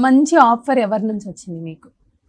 మంచి ఆఫర్ ఎవరి నుంచి వచ్చింది మీకు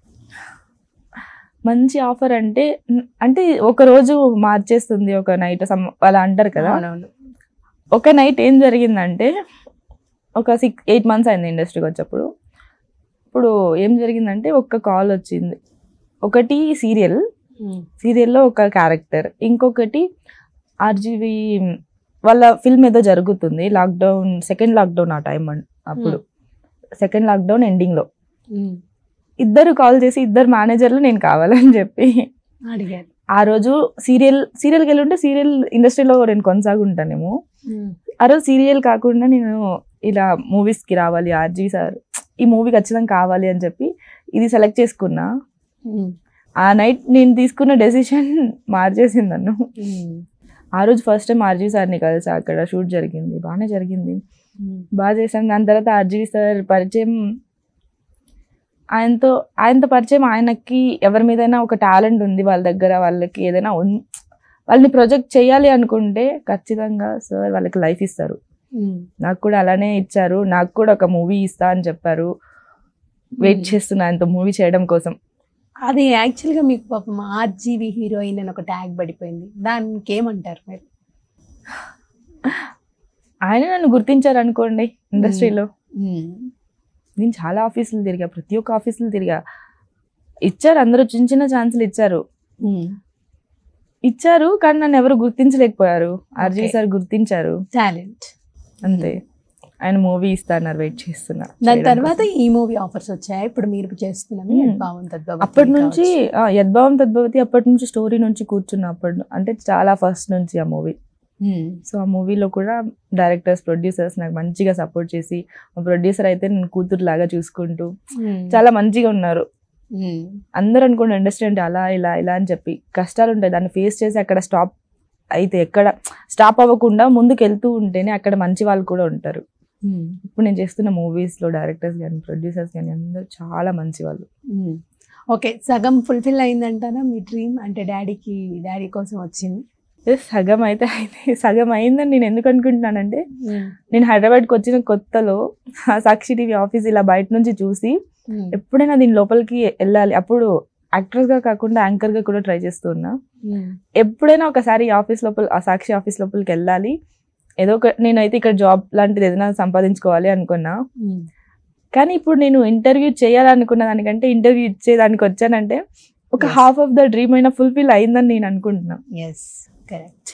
మంచి ఆఫర్ అంటే న్- అంటే ఒక రోజు మార్చేస్తుంది ఒక నైట్ అలా అంటారు కదా అవునవును ఒక నైట్ ఏం జరిగిందంటే ఒక సిక్స్ ఎయిట్ మంత్స్ అయింది ఇండస్ట్రీకి వచ్చేప్పుడు ఇప్పుడు ఏం జరిగిందంటే ఒక్క కాల్ వచ్చింది ఒకటి సీరియల్ ఉమ్, సీరియల్లో ఒక క్యారెక్టర్ ఇంకొకటి ఆర్జీవి వాళ్ళ ఫిల్మ్ ఏదో జరుగుతుంది లాక్డౌన్ సెకండ్ లాక్డౌన్ ఆ టైం అప్పుడు సెకండ్ లాక్డౌన్ ఎండింగ్లో ఉమ్, ఇద్దరు కాల్ చేసి ఇద్దరు మేనేజర్లు నేను కావాలని చెప్పి అడిగారు ఆ రోజు సీరియల్ సీరియల్కి వెళ్ళి ఉంటే సీరియల్ ఇండస్ట్రీలో నేను కొనసాగుంటానేమో ఉమ్, ఆ రోజు సీరియల్ కాకుండా నేను ఇలా మూవీస్కి రావాలి ఆర్జీ సార్ ఈ మూవీ ఖచ్చితంగా కావాలి అని చెప్పి ఇది సెలెక్ట్ చేసుకున్నా ఉమ్, ఆ నైట్ నేను తీసుకున్న డెసిషన్ మార్చేసింది నన్ను ఉమ్, ఆ రోజు ఫస్ట్ టైం ఆర్జీ సార్ని కలిసా అక్కడ షూట్ జరిగింది బాగానే జరిగింది ఉమ్, బాగా చేశాను దాని తర్వాత ఆర్జీవి సార్ పరిచయం ఆయనతో ఆయనతో పరిచయం ఆయనకి ఎవరి మీదైనా ఒక టాలెంట్ ఉంది వాళ్ళ దగ్గర వాళ్ళకి ఏదైనా ఉన్- వాళ్ళని ప్రొజెక్ట్ చేయాలి అనుకుంటే ఖచ్చితంగా సార్ వాళ్ళకి లైఫ్ ఇస్తారు ఉమ్, నాకు కూడా అలానే ఇచ్చారు నాకు కూడా ఒక మూవీ ఇస్తా అని చెప్పారు వెయిట్ ఉమ్. చేస్తున్నా ఆయనతో మూవీ చేయడం కోసం అది యాక్చువల్గా మీకు పాపం ఆర్జీవి హీరోయిన్ అని ఒక ట్యాగ్ పడిపోయింది దానికి ఏమంటారు మీరు ఆయన నన్ను గుర్తించారు అనుకోండి ఇండస్ట్రీలో ఉమ్, నేను చాలా ఆఫీసులు తిరిగా ప్రతి ఒక్క ఆఫీసులు తిరిగా ఇచ్చారు అందరూ చిన్న చిన్న ఛాన్సులు ఇచ్చారు ఉమ్, ఇచ్చారు కానీ నన్ను ఎవరు గుర్తించలేకపోయారు ఆర్జీ Okay. సార్ గుర్తించారు టాలెంట్ అంతే ఆయన మూవీ ఇస్తాన్నారు వెయిట్ చేస్తున్నా దాని చేయడం తర్వాత కోసం. ఈ మూవీ ఆఫర్స్ వచ్చాయి ఇప్పుడు మీరు చేస్తున్నవి ఉమ్. యద్భావం తద్భావం అప్పటి నుంచి ఆ, యద్భావం తద్భవతి అప్పటి నుంచి స్టోరీ నుంచి కూర్చున్నా అప్పటి ను- అంటే చాలా ఫస్ట్ నుంచి ఆ మూవీ సో ఆ మూవీలో కూడా డైరెక్టర్స్ ప్రొడ్యూసర్స్ నాకు మంచిగా సపోర్ట్ చేసి మా ప్రొడ్యూసర్ అయితే నేను కూతురు లాగా చూసుకుంటూ చాలా మంచిగా ఉన్నారు అందరూ అనుకోండి ఇండస్ట్రీ అంటే అలా ఇలా ఇలా అని చెప్పి కష్టాలు ఉంటాయి దాన్ని ఫేస్ చేసి అక్కడ స్టాప్ అయితే ఎక్కడ స్టాప్ అవ్వకుండా ముందుకు వెళ్తూ ఉంటేనే అక్కడ మంచి వాళ్ళు కూడా ఉంటారు ఇప్పుడు నేను చేస్తున్న మూవీస్ లో డైరెక్టర్స్ కానీ ప్రొడ్యూసర్స్ కానీ అందరూ చాలా మంచి వాళ్ళు ఓకే సగం ఫుల్ఫిల్ అయిందంటారా మీ డ్రీమ్ అంటే డాడీకి డాడీ కోసం వచ్చింది Yes, సగం అయితే అయింది సగం అయిందని నేను ఎందుకు అనుకుంటున్నానంటే నేను హైదరాబాద్కి వచ్చిన కొత్తలో ఆ సాక్షి టీవీ ఆఫీస్ ఇలా బయట నుంచి చూసి ఎప్పుడైనా దీని లోపలికి వెళ్ళాలి అప్పుడు యాక్ట్రెస్ గా కాకుండా యాంకర్ గా కూడా ట్రై చేస్తూ ఉన్నా ఎప్పుడైనా ఒకసారి ఈ ఆఫీస్ లోపల ఆ సాక్షి ఆఫీస్ లోపలికి వెళ్ళాలి ఏదో ఒక నేనైతే ఇక్కడ జాబ్ లాంటిది ఏదైనా సంపాదించుకోవాలి అనుకున్నా కానీ ఇప్పుడు నేను ఇంటర్వ్యూ చేయాలనుకున్న దానికంటే ఇంటర్వ్యూ ఇచ్చేదానికి వచ్చానంటే ఒక Yes. Half of the dream అయినా ఫుల్ఫిల్ అయిందని నేను అనుకుంటున్నా ఎస్ కరెక్ట్